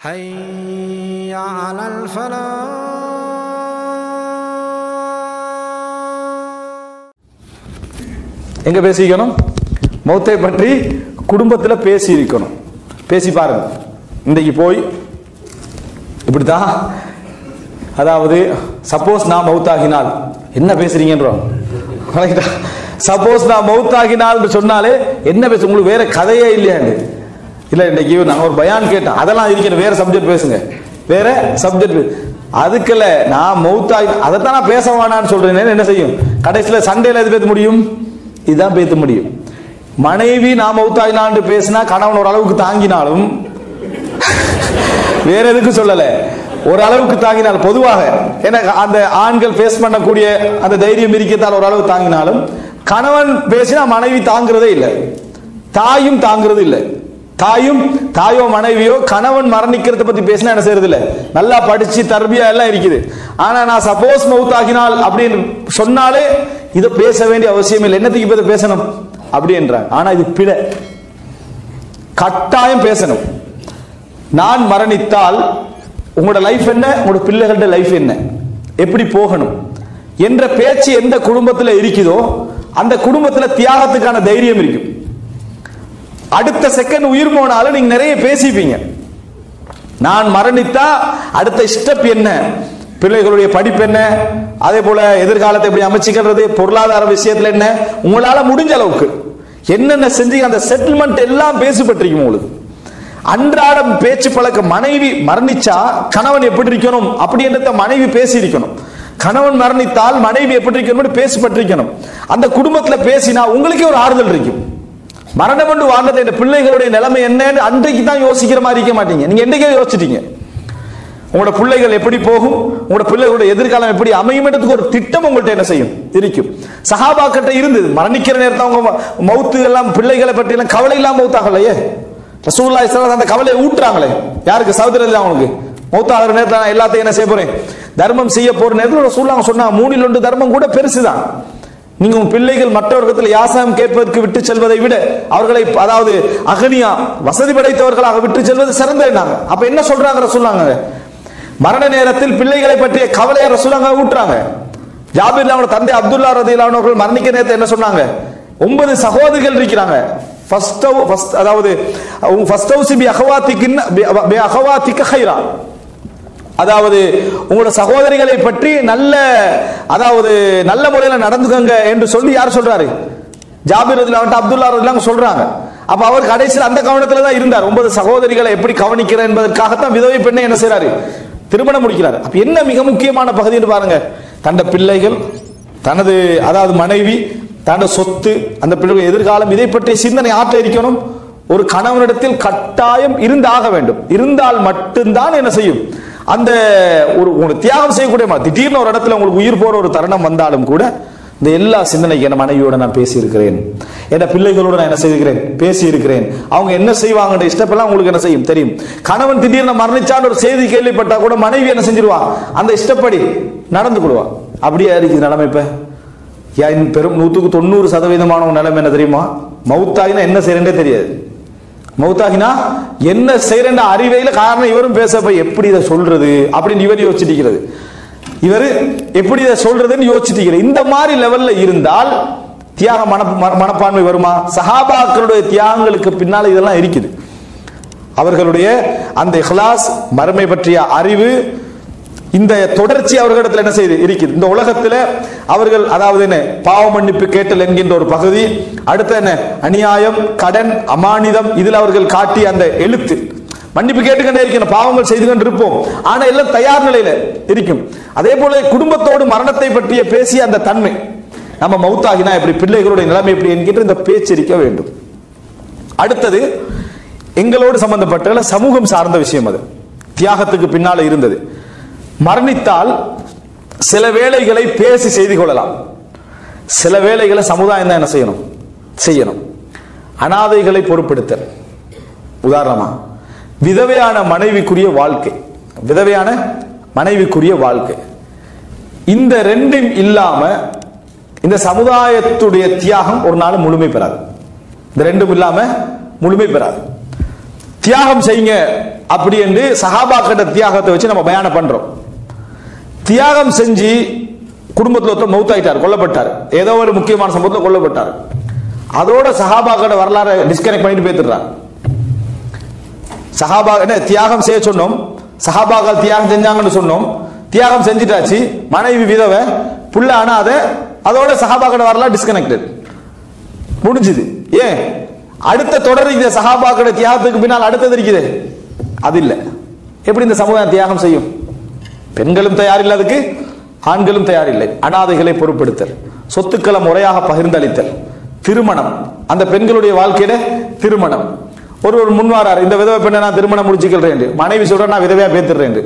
حي على الفلاح எங்க பேசிக்கணும் மௌத்தை பற்றி குடும்பத்துல பேசி இருக்கணும் பேசி பாருங்க இன்றைக்கு போய் இப்படித்தான் அதாவது சப்போஸ் நான் மௌத்தாகினால் என்ன பேசுறீங்கன்றோம் சப்போஸ் நான் மௌத்தாகினால் சொன்னாலே என்ன பேச உங்களுக்கு வேற கதையே இல்லையாண்டு இல்ல இன்னைக்கு நான் ஒரு பயான் கேட்டேன் அதெல்லாம் இருக்கணும் வேற சப்ஜெக்ட் பேசுங்க வேற சப்ஜெக்ட் அதுக்குல நான் மௌத்தாகி அதைத்தான் நான் பேச வேணான்னு சொல்றேன் என்ன செய்யும் கடைசியில சண்டையில எது பேச முடியும் இதுதான் பேச முடியும் மனைவி நான் மௌத்தாகினான்னு பேசினா கணவன் ஒரு அளவுக்கு தாங்கினாலும் வேற எதுக்கு சொல்லல ஒரு அளவுக்கு தாங்கினால் பொதுவாக ஏன்னா அந்த ஆண்கள் ஃபேஸ் பண்ணக்கூடிய அந்த தைரியம் இருக்கத்தால் ஒரு அளவு தாங்கினாலும் கணவன் பேசினா மனைவி தாங்குறதே இல்லை தாயும் தாங்குறது இல்லை தாயும் தாயோ மனைவியோ கணவன் மரணிக்கிறத பத்தி பேசினா என்ன செய்யறது இல்ல நல்லா படிச்சு தர்பியா எல்லாம் இருக்குது ஆனா நான் சப்போஸ் மவுத் ஆகினால் அப்படின்னு சொன்னாலே இதை பேச வேண்டிய அவசியம் இல்லை என்னத்துக்கு இப்ப இதை பேசணும் அப்படின்றாங்க ஆனா இது பிழை கட்டாயம் பேசணும் நான் மரணித்தால் உங்களோட லைஃப் என்ன உங்களோட பிள்ளைகளோட லைஃப் என்ன எப்படி போகணும் என்ற பேச்சு எந்த குடும்பத்தில் இருக்குதோ அந்த குடும்பத்தில் தியாகத்துக்கான தைரியம் இருக்கும் அடுத்த செகண்ட் உயிர் போனாலும் நீங்க நிறைய பேசிப்பீங்க நான் மரணித்தா அடுத்த ஸ்டெப் என்ன பிள்ளைகளுடைய படிப்பு என்ன அதே போல எதிர்காலத்தை எப்படி அமைச்சுக்கிறது பொருளாதார விஷயத்துல என்ன உங்களால முடிஞ்ச அளவுக்கு என்னென்ன செஞ்சீங்க அந்த செட்டில்மெண்ட் எல்லாம் பேசப்பட்டிருக்கும் உங்களுக்கு அன்றாடம் பேச்சு பழக்க மனைவி மரணிச்சா கணவன் எப்படி இருக்கணும் அப்படின்றத மனைவி பேசி இருக்கணும் கணவன் மரணித்தால் மனைவி எப்படி இருக்கணும் பேசப்பட்டிருக்கணும் அந்த குடும்பத்துல பேசினா உங்களுக்கே ஒரு ஆறுதல் இருக்கும் மரணம் கொண்டு வாழ்ந்தது இந்த பிள்ளைகளுடைய நிலைமை என்னன்னு அன்றைக்கு தான் யோசிக்கிற மாதிரி இருக்க மாட்டீங்க நீங்க என்னைக்கே யோசிச்சிட்டீங்க உங்களோட பிள்ளைகள் எப்படி போகும் உங்களோட பிள்ளைகளுடைய எதிர்காலம் எப்படி அமையும்ன்றதுக்கு ஒரு திட்டம் உங்கள்கிட்ட என்ன செய்யும் இருக்கும் சஹாபாக்கிட்ட இருந்தது மரணிக்கிற நேரத்தில் அவங்க மௌத்து எல்லாம் பிள்ளைகளை பற்றி எல்லாம் கவலை இல்லாம மௌத்தாகலையே ரசூல்லா இஸ்லாம் அந்த கவலையை ஊட்டுறாங்களே யாருக்கு சகோதரர் அவங்களுக்கு மௌத்தாகிற நேரத்தில் நான் எல்லாத்தையும் என்ன செய்ய போறேன் தர்மம் செய்ய போற நேரத்தில் ரசூல்லா சொன்னாங்க மூணில் ஒன்று தர்மம் கூட பெருசுதான் நீங்க உங்க பிள்ளைகள் மற்றவர்களிடத்தில் யாசகம் கேட்பதற்கு விட்டு செல்வதை விட அவர்களை அதாவது அகனியா வசதி படைத்தவர்களாக விட்டு செல்வது சிறந்த எண்ணாங்க அப்ப என்ன சொல்றாங்க சொல்லாங்க மரண நேரத்தில் பிள்ளைகளை பற்றிய கவலையை ரசூலாங்க ஊட்டுறாங்க ஜாபீர் அவனோட தந்தை அப்துல்லா ரதிலான் அவர்கள் மரணிக்க நேரத்தை என்ன சொன்னாங்க ஒன்பது சகோதரிகள் இருக்கிறாங்க ஃபர்ஸ்ட் ஃபர்ஸ்ட் அதாவது ஃபர்ஸ்ட் ஹவுஸ் பி அகவாத்திக்கின் பி அகவாத்திக்க ஹைரா அதாவது உங்களோட சகோதரிகளை பற்றி நல்ல அதாவது நல்ல முறையில நடந்துக்கங்க என்று சொல்லி யார் சொல்றாரு ஜாபிர் ரதிலான் அப்துல்லா ரதிலாங்க சொல்றாங்க அப்ப அவர் கடைசியில் அந்த கவனத்துல தான் இருந்தார் ஒன்பது சகோதரிகளை எப்படி கவனிக்கிறார் என்பதற்காகத்தான் விதவை பெண்ணை என்ன செய்யறாரு திருமணம் முடிக்கிறார் அப்ப என்ன மிக முக்கியமான பகுதின்னு பாருங்க தந்த பிள்ளைகள் தனது அதாவது மனைவி தனது சொத்து அந்த பிள்ளைகள் எதிர்காலம் இதை பற்றிய சிந்தனை ஆற்ற இருக்கணும் ஒரு கணவனிடத்தில் கட்டாயம் இருந்தாக வேண்டும் இருந்தால் மட்டும்தான் என்ன செய்யும் அந்த ஒரு உங்களுக்கு தியாகம் செய்யக்கூடிய திடீர்னு ஒரு இடத்துல உங்களுக்கு உயிர் போற ஒரு தருணம் வந்தாலும் கூட இந்த எல்லா சிந்தனைக்கு என் மனைவியோட நான் பேசி இருக்கிறேன் என் பிள்ளைகளோட நான் என்ன செய்திருக்கிறேன் பேசி இருக்கிறேன் அவங்க என்ன செய்வாங்க இஷ்டப்பெல்லாம் உங்களுக்கு என்ன செய்யும் தெரியும் கணவன் திடீர்னு மரணிச்சான்னு ஒரு செய்தி கேள்விப்பட்டா கூட மனைவி என்ன செஞ்சிருவான் அந்த இஷ்டப்படி நடந்து கொள்வா அப்படியே இருக்குது நிலைமை இப்ப என் பெரும் நூத்துக்கு தொண்ணூறு சதவீதமான நிலைமை என்ன தெரியுமா மவுத்தாகினா என்ன செய்யறேன்றே தெரியாது மௌத்தாகினா என்ன செய்யற அறிவையில காரணம் இவரும் பேச போய் எப்படி இதை சொல்றது அப்படின்னு இவர் யோசிச்சிருக்கிறது இவர் எப்படி இதை சொல்றதுன்னு யோசிச்சிருக்கிற இந்த மாதிரி லெவல்ல இருந்தால் தியாக மன மனப்பான்மை வருமா சஹாபாக்களுடைய தியாகங்களுக்கு பின்னால இதெல்லாம் இருக்குது அவர்களுடைய அந்த இஹ்லாஸ் மறுமை பற்றிய அறிவு இந்த தொடர்ச்சி அவர்களிடத்தில் என்ன செய்து இருக்குது இந்த உலகத்தில் அவர்கள் அதாவது என்ன பாவ மன்னிப்பு கேட்டல் என்கின்ற ஒரு பகுதி அடுத்த என்ன அநியாயம் கடன் அமானிதம் இதில் அவர்கள் காட்டிய அந்த எழுத்து மன்னிப்பு கேட்டுக்கொண்டே இருக்கணும் பாவங்கள் செய்து கொண்டு இருப்போம் ஆனா எல்லாம் தயார் நிலையில இருக்கும் அதே போல குடும்பத்தோடு மரணத்தை பற்றிய பேசிய அந்த தன்மை நம்ம மவுத்தாகினா எப்படி பிள்ளைகளுடைய நிலைமை எப்படி என்கின்ற இந்த பேச்சரிக்க வேண்டும் அடுத்தது எங்களோடு சம்பந்தப்பட்ட சமூகம் சார்ந்த விஷயம் அது தியாகத்துக்கு பின்னால இருந்தது மரணித்தால் சில வேலைகளை பேசி செய்து கொள்ளலாம் சில வேலைகளை சமுதாயம் தான் என்ன செய்யணும் செய்யணும் அனாதைகளை பொறுப்படுத்தல் உதாரணமா விதவையான மனைவிக்குரிய வாழ்க்கை விதவையான மனைவிக்குரிய வாழ்க்கை இந்த ரெண்டும் இல்லாம இந்த சமுதாயத்துடைய தியாகம் ஒரு நாள் முழுமை பெறாது இந்த ரெண்டும் இல்லாம முழுமை பெறாது தியாகம் செய்யுங்க அப்படி என்று சஹாபாக்கிட்ட தியாகத்தை வச்சு நம்ம பயானம் பண்றோம் தியாகம் செஞ்சு குடும்பத்தில் ஒருத்தர் மௌத்தாயிட்டார் கொல்லப்பட்டார் ஏதோ ஒரு முக்கியமான சம்பவத்தில் கொல்லப்பட்டார் அதோட சஹாபாக்கோட வரலாறு டிஸ்கனெக்ட் பண்ணிட்டு பேத்துடுறாங்க சஹாபா என்ன தியாகம் செய்ய சொன்னோம் சஹாபாக்கள் தியாகம் செஞ்சாங்கன்னு சொன்னோம் தியாகம் செஞ்சுட்டாச்சு மனைவி விதவை புள்ள அனாத அதோட சஹாபாக்கோட வரலாறு டிஸ்கனெக்டட் முடிஞ்சுது ஏன் அடுத்த தொடர் இந்த சஹாபாக்கோட தியாகத்துக்கு பின்னால் அடுத்தது இருக்குது அது இல்லை எப்படி இந்த சமுதாயம் தியாகம் செய்யும் பெண்களும் தயாரில்லை அதுக்கு ஆண்களும் தயாரில்லை அனாதைகளை பொறுப்படுத்தல் சொத்துக்களை முறையாக பகிர்ந்தளித்தல் திருமணம் அந்த பெண்களுடைய வாழ்க்கையில திருமணம் ஒரு ஒரு முன்வாரார் இந்த விதவை பெண்ணை நான் திருமணம் முடிச்சுக்கிறேன் என்று. மனைவி சொல்ற நான் விதவையா பேத்துறேன் என்று.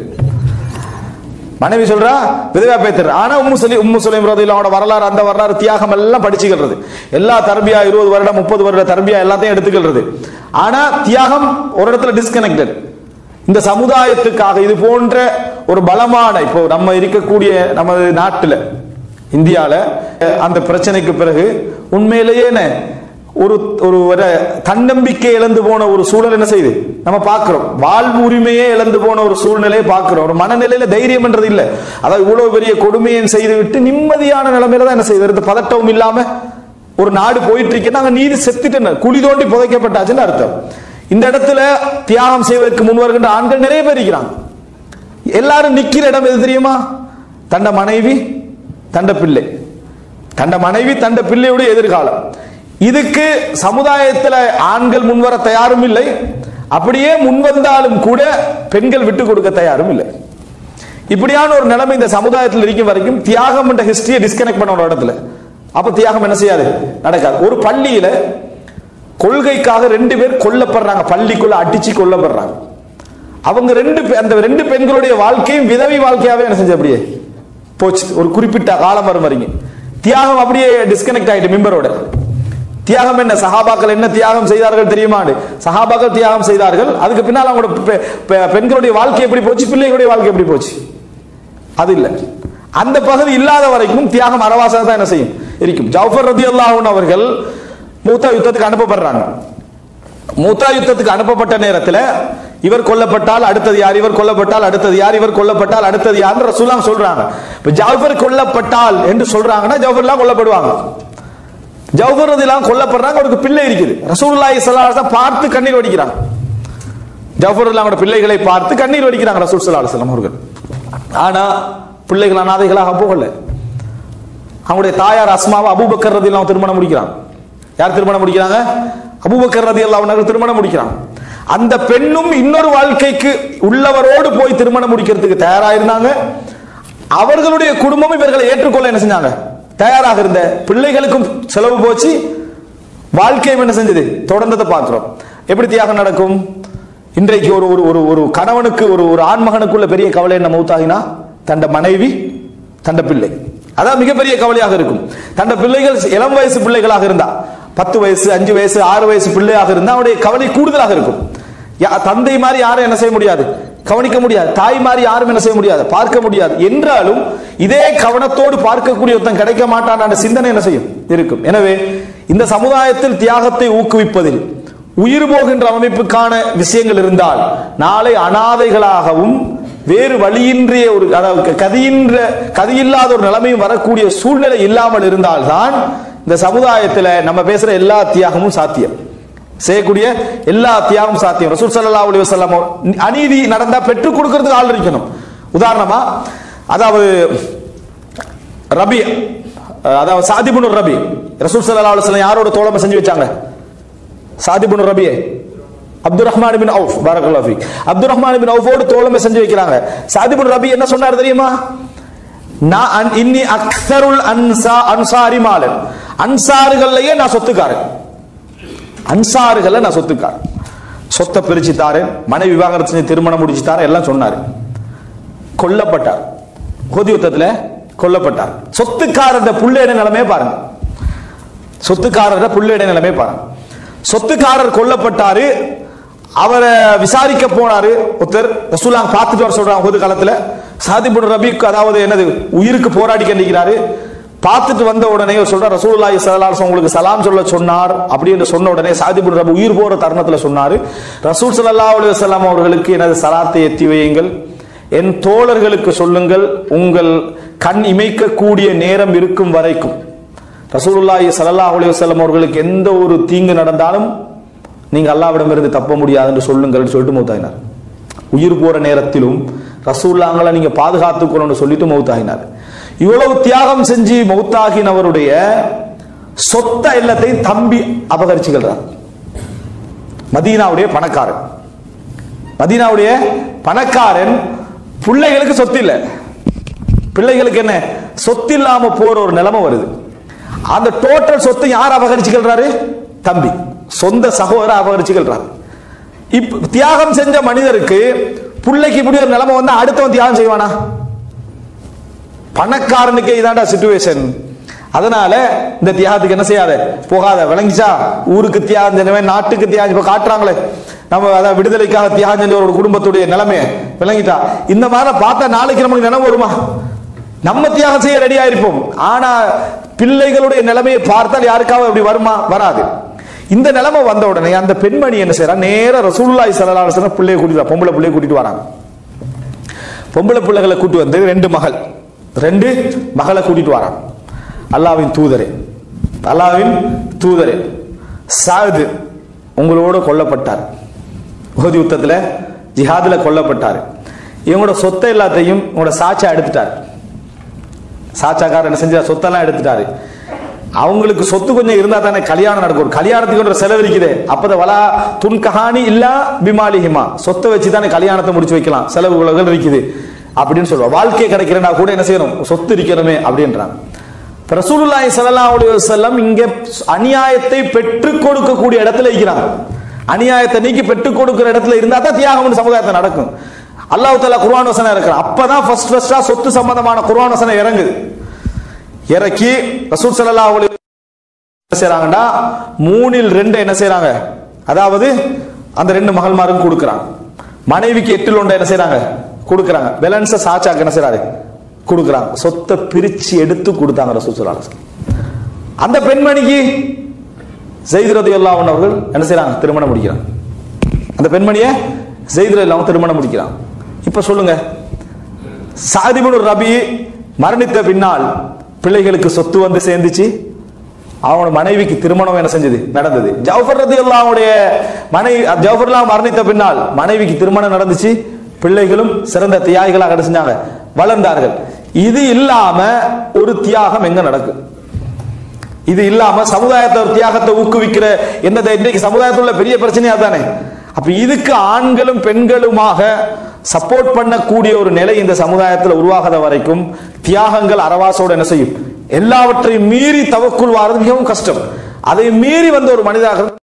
மனைவி சொல்றா விதவையா பேத்துறேன் ஆனா உம்மு சொல்லி உம்மு சுலைம் அவனோட வரலாறு அந்த வரலாறு தியாகம் எல்லாம் படிச்சுக்கிறது எல்லா தர்பியா இருபது வருடம் முப்பது வருட தர்பியா எல்லாத்தையும் எடுத்துக்கிறது ஆனா தியாகம் ஒரு இடத்துல டிஸ்கனெக்டட் இந்த சமுதாயத்துக்காக இது போன்ற ஒரு பலமான இப்போ நம்ம இருக்கக்கூடிய நமது நாட்டுல இந்தியால அஹ், அந்த பிரச்சனைக்கு பிறகு உண்மையிலேயே என்ன, ஒரு ஒரு ஒரு தன்னம்பிக்கை இழந்து போன ஒரு சூழல் என்ன செய்யுது நம்ம பார்க்கிறோம் வாழ்வு உரிமையே இழந்து போன ஒரு சூழ்நிலையை பார்க்கிறோம் ஒரு மனநிலையில தைரியம் என்றது இல்ல அதாவது இவ்வளவு பெரிய கொடுமையை செய்து விட்டு நிம்மதியான நிலைமையில தான் என்ன செய்யுது இந்த பதட்டமும் இல்லாம ஒரு நாடு போயிட்டு இருக்கு நாங்க நீதி செத்துட்டு குழி தோண்டி புதைக்கப்பட்டாச்சுன்னு அர்த்தம் இந்த இடத்துல தியாகம் செய்வதற்கு முன் வருகின்ற ஆண்கள் நிறைய பேர் இருக்கிறாங்க எல்லாரும் நிக்கிற இடம் எது தெரியுமா தண்ட மனைவி தண்ட பிள்ளை தண்ட மனைவி தண்ட பிள்ளையுடைய எதிர்காலம் இதுக்கு சமுதாயத்துல ஆண்கள் முன்வர தயாரும் இல்லை அப்படியே முன்வந்தாலும் கூட பெண்கள் விட்டு கொடுக்க தயாரும் இல்லை இப்படியான ஒரு நிலைமை இந்த சமுதாயத்தில் இருக்கும் வரைக்கும் தியாகம் என்ற ஹிஸ்டரியை டிஸ்கனெக்ட் பண்ண ஒரு இடத்துல அப்ப தியாகம் என்ன செய்யாது நடக்காது ஒரு பள்ளியில கொள்கைக்காக ரெண்டு பேர் கொல்லப்படுறாங்க பள்ளிக்குள்ள அடிச்சு கொல்லப்படுறாங்க அவங்க ரெண்டு பே- அந்த ரெண்டு பெண்களுடைய வாழ்க்கையும் விதவி வாழ்க்கையாவே என்ன செஞ்சு அப்படியே போச்சு ஒரு குறிப்பிட்ட காலம் வரும் வரீங்க தியாகம் அப்படியே டிஸ்கனெக்ட் ஆயிட்டு மிம்பரோட தியாகம் என்ன சஹாபாக்கள் என்ன தியாகம் செய்தார்கள் தெரியுமா சஹாபாக்கள் தியாகம் செய்தார்கள் அதுக்கு பின்னால் அவங்களோட பெ- பெ- பெண்களுடைய வாழ்க்கை எப்படி போச்சு பிள்ளைகளுடைய வாழ்க்கை எப்படி போச்சு அது இல்ல அந்த பகுதி இல்லாத வரைக்கும் தியாகம் அரவாசம் தான் என்ன செய்யும் இருக்கும் ஜவுஃபர் ரதி அவர்கள் மூத்தா யுத்தத்துக்கு அனுப்பப்படுறாங்க மூத்தா யுத்தத்துக்கு அனுப்பப்பட்ட நேரத்தில் இவர் கொல்லப்பட்டால் அடுத்தது யார் இவர் கொல்லப்பட்டால் அடுத்தது யார் இவர் கொல்லப்பட்டால் அடுத்தது யார் ரசூலாம் சொல்றாங்க இப்ப ஜாஃபர் கொல்லப்பட்டால் என்று சொல்றாங்கன்னா ஜாஃபர்லாம் கொல்லப்படுவாங்க ஜவுஃபர் ரதிலாம் கொல்லப்படுறாங்க அவருக்கு பிள்ளை இருக்குது ரசூலுல்லாஹி ஸல்லல்லாஹு அலைஹி வஸல்லம் பார்த்து கண்ணீர் வடிக்கிறாங்க ஜஃபர் அவங்களோட பிள்ளைகளை பார்த்து கண்ணீர் வடிக்கிறாங்க ரசூல் ஸல்லல்லாஹு அலைஹி வஸல்லம் அவர்கள் ஆனா பிள்ளைகள் அனாதைகளாக போகல அவங்களுடைய தாயார் அஸ்மாவை அபூபக்கர் ரதி திருமணம் முடிக்கிறாங்க யார் திருமணம் முடிக்கிறாங்க அபூபக்கர் ரதி அல்லாஹ் திருமணம் முடிக்கிறாங்க அந்த பெண்ணும் இன்னொரு வாழ்க்கைக்கு உள்ளவரோடு போய் திருமணம் முடிக்கிறதுக்கு தயாரா இருந்தாங்க அவர்களுடைய குடும்பமும் இவர்களை ஏற்றுக்கொள்ள என்ன செஞ்சாங்க தயாராக இருந்த பிள்ளைகளுக்கும் செலவு போச்சு வாழ்க்கையும் என்ன செஞ்சது தொடர்ந்ததை பார்க்கிறோம் எப்படி தியாகம் நடக்கும் இன்றைக்கு ஒரு ஒரு ஒரு ஒரு கணவனுக்கு ஒரு ஒரு ஆண்மகனுக்குள்ள பெரிய கவலை என்ன மௌத்தாகினா தண்ட மனைவி தண்ட பிள்ளை அதான் மிகப்பெரிய கவலையாக இருக்கும் தண்ட பிள்ளைகள் இளம் வயசு பிள்ளைகளாக இருந்தா பத்து வயசு அஞ்சு வயசு ஆறு வயசு பிள்ளையாக இருந்தா அவருடைய கவலை கூடுதலாக இருக்கும் யா- தந்தை மாதிரி யாரும் என்ன செய்ய முடியாது கவனிக்க முடியாது தாய் மாதிரி யாரும் என்ன செய்ய முடியாது பார்க்க முடியாது என்றாலும் இதே கவனத்தோடு பார்க்கக்கூடிய ஒருத்தன் கிடைக்க மாட்டான் என்ற சிந்தனை என்ன செய்யும் இருக்கும் எனவே இந்த சமுதாயத்தில் தியாகத்தை ஊக்குவிப்பதில் உயிர் போகின்ற அமைப்புக்கான விஷயங்கள் இருந்தால் நாளை அனாதைகளாகவும் வேறு வழியின்றிய ஒரு அதாவது கதியின்ற கதியில்லாத ஒரு நிலைமையும் வரக்கூடிய சூழ்நிலை இல்லாமல் இருந்தால்தான் இந்த சமுதாயத்துல நம்ம பேசுற எல்லா தியாகமும் சாத்தியம் செய்யக்கூடிய எல்லா தியாகம் சாத்தியம் ரசூல் ஸல்லல்லாஹு அலைஹி வஸல்லம் அவர் அநீதி நடந்தா பெற்றுக் கொடுக்கிறதுக்கு ஆள் இருக்கணும் உதாரணமா அதாவது ரபி அதாவது சாதிபுன் ரபி ரசூல் ஸல்லல்லாஹு அலைஹி வஸல்லம் யாரோட தோழமை செஞ்சு வச்சாங்க சாதிபுன் ரபியே அப்துல் ரஹ்மான் பின் அவுஃப் பாரக்கல்லாஹு ஃபீக் அப்துல் ரஹ்மான் பின் அவுஃபோடு தோழமை செஞ்சு வைக்கிறாங்க சாதிபுன் ரபி என்ன சொன்னார் தெரியுமா நான் அன்- இன்னி அக்ஸருல் அன்சா அன்சாரி மாலன் அன்சாறுகள்லயே நான் சொத்துக்காரன் அன்சாறுகள்ல நான் சொத்துக்காரன் சொத்தை பிரிச்சு தாரேன் மனைவி விவாகரத்து செஞ்சு திருமணம் முடிச்சு தாரேன் எல்லாம் சொன்னாரு கொல்லப்பட்டார் ஹோதி யுத்தத்துல கொல்லப்பட்டார் சொத்துக்காரர் புள்ளையிட நிலைமையே பாருங்க சொத்துக்காரர் புள்ளையிட நிலைமையே பாருங்க சொத்துக்காரர் கொல்லப்பட்டாரு அவரை விசாரிக்க போனாரு ஒருத்தர் ரசூலாங்க பார்த்துட்டு வர சொல்றாங்க ஹோது காலத்துல சாதிபுன் ரபிக்கு அதாவது என்னது உயிருக்கு போராடி கண்டிக்கிறாரு பார்த்துட்டு வந்த உடனே சொல்ற ரசூலுல்லாஹி ஸல்லல்லாஹு அலைஹி உங்களுக்கு சலாம் சொல்ல சொன்னார் அப்படி என்று சொன்ன உடனே சாதிபுர் ரபு உயிர் போற தருணத்துல சொன்னாரு ரசூல் ஸல்லல்லாஹு அலைஹி வஸல்லம் அவர்களுக்கு எனது சலாத்தை எத்தி வையுங்கள் என் தோழர்களுக்கு சொல்லுங்கள் உங்கள் கண் இமைக்கக்கூடிய நேரம் இருக்கும் வரைக்கும் ரசூலுல்லாஹி ஸல்லல்லாஹு அலைஹி வஸல்லம் அவர்களுக்கு எந்த ஒரு தீங்கு நடந்தாலும் நீங்க அல்லாவிடமிருந்து தப்ப முடியாது என்று சொல்லுங்கள்னு சொல்லிட்டு மௌத்தாயினார் உயிர் போற நேரத்திலும் ரசூல்லாங்களை நீங்க பாதுகாத்துக்கணும்னு சொல்லிட்டு மௌத்தாகினார் இவ்வளவு தியாகம் செஞ்சு மௌத்தாகினவருடைய சொத்த எல்லாத்தையும் தம்பி அபகரிச்சுக்கிறார் மதீனாவுடைய பணக்காரன் மதீனாவுடைய பணக்காரன் பிள்ளைகளுக்கு சொத்து இல்லை பிள்ளைகளுக்கு என்ன சொத்து இல்லாம போற ஒரு நிலைமை வருது அந்த டோட்டல் சொத்தை யார் அபகரிச்சுக்கிறாரு தம்பி சொந்த சகோதரர் அபகரிச்சுக்கிறார் இப்ப தியாகம் செஞ்ச மனிதருக்கு பிள்ளைக்கு இப்படி ஒரு நிலைமை வந்தா அடுத்தவன் தியாகம் செய்வானா பணக்காரனுக்கே இதாண்டா சுச்சுவேஷன் அதனால இந்த தியாகத்துக்கு என்ன செய்யாத போகாத விளங்கிச்சா ஊருக்கு தியாகம் செஞ்சவன் நாட்டுக்கு தியாகம் இப்ப காட்டுறாங்களே நம்ம அதான் விடுதலைக்காக தியாகம் செஞ்ச ஒரு குடும்பத்துடைய நிலைமை விளங்கிட்டா இந்த மாதிரி பார்த்தா நாளைக்கு நமக்கு நினைவு வருமா நம்ம தியாகம் செய்ய ரெடியா இருப்போம் ஆனா பிள்ளைகளுடைய நிலைமையை பார்த்தால் யாருக்காவது அப்படி வருமா வராது இந்த நிலைமை வந்த உடனே அந்த பெண்மணி என்ன செய்யறா நேரா ரசூலுல்லாஹி ஸல்லல்லாஹு அலைஹி வஸல்லம் பிள்ளைய கூட்டிட்டு பொம்பளை பிள்ளைய கூட்டிட்டு வராங்க பொம்பளை பிள்ளைகளை கூட்டி வந்து ரெண்டு மகள் ரெண்டு மகளை கூட்டிட்டு வராங்க அல்லாவின் தூதரே அல்லாவின் தூதரே சாது உங்களோட கொல்லப்பட்டார் உஹது யுத்தத்துல ஜிஹாதுல கொல்லப்பட்டார் இவங்களோட சொத்தை எல்லாத்தையும் உங்களோட சாட்சா எடுத்துட்டார் சாட்சாக்காரர் என்ன செஞ்சார் சொத்தெல்லாம் எடுத்துட்டாரு அவங்களுக்கு சொத்து கொஞ்சம் இருந்தா தானே கல்யாணம் நடக்கும் ஒரு கல்யாணத்துக்கு ஒரு செலவு இருக்குது அப்பத வலா துன் கஹானி இல்லா பிமாலிஹிமா சொத்தை வச்சு தானே கல்யாணத்தை முடிச்சு வைக்கலாம் செலவுகள் இருக்குது அப்படின்னு சொல்லுவா வாழ்க்கை கிடைக்கிறேன்னா கூட என்ன செய்யணும் சொத்து இருக்கணுமே அப்படின்றாங்க இப்ப ரசூலுல்லாஹி ஸல்லல்லாஹு அலைஹி வஸல்லம் இங்க அநியாயத்தை பெற்றுக் கொடுக்கக்கூடிய இடத்துல இருக்கிறாங்க அநியாயத்தை நீக்கி பெற்றுக் கொடுக்கிற இடத்துல இருந்தா தான் தியாகம் சமுதாயத்தை நடக்கும் அல்லாஹ் தாலா குர்ஆன் வசனம் இருக்கிறான் அப்பதான் ஃபர்ஸ்ட் ஃபர்ஸ்டா சொத்து சம்பந்தமான குர்ஆன் வசனம் இறங்குது இறக்கி ரசூல் ஸல்லல்லாஹு அலைஹி என்ன செய்றாங்கடா மூணில் ரெண்டு என்ன செய்றாங்க அதாவது அந்த ரெண்டு மகள்மாரும் கொடுக்குறாங்க மனைவிக்கு எட்டில் ஒன்றை என்ன செய்றாங்க கொடுக்குறாங்க பேலன்ஸ சாச்சாக்கு என்ன செய்றாரு கொடுக்குறாங்க சொத்தை பிரிச்சு எடுத்து கொடுத்தாங்க ரசூல் ஸல்லல்லாஹு அலைஹி வஸல்லம். அந்த பெண்மணிக்கு ஜெயித் ரலியல்லாஹு அன்ஹு அவர்கள் என்ன செய்றாங்க திருமணம் முடிக்கிறாங்க அந்த பெண்மணியை ஜெயித் ரலியல்லாஹு திருமணம் முடிக்கிறாங்க இப்ப சொல்லுங்க சாதிபுன் ரபி மரணித்த பின்னால் பிள்ளைகளுக்கு சொத்து வந்து சேர்ந்துச்சு அவனோட மனைவிக்கு திருமணம் என்ன செஞ்சது நடந்தது ஜவுஃபர் ரதி அல்லாவுடைய மனைவி ஜவுஃபர்லாம் மரணித்த பின்னால் மனைவிக்கு திருமணம் நடந்துச்சு பிள்ளைகளும் சிறந்த தியாகிகளாக என்ன செஞ்சாங்க வளர்ந்தார்கள் இது இல்லாம ஒரு தியாகம் எங்க நடக்கும் இது இல்லாம சமுதாயத்தை ஒரு தியாகத்தை ஊக்குவிக்கிற என்ன இன்றைக்கு சமுதாயத்தில் உள்ள பெரிய பிரச்சனையா தானே அப்ப இதுக்கு ஆண்களும் பெண்களுமாக சப்போர்ட் பண்ணக்கூடிய ஒரு நிலை இந்த சமுதாயத்தில் உருவாகாத வரைக்கும் தியாகங்கள் அரவாசோட என்ன செய்யும் எல்லாவற்றையும் மீறி தவக்குள் வாரது மிகவும் கஷ்டம் அதை மீறி வந்த ஒரு மனிதாக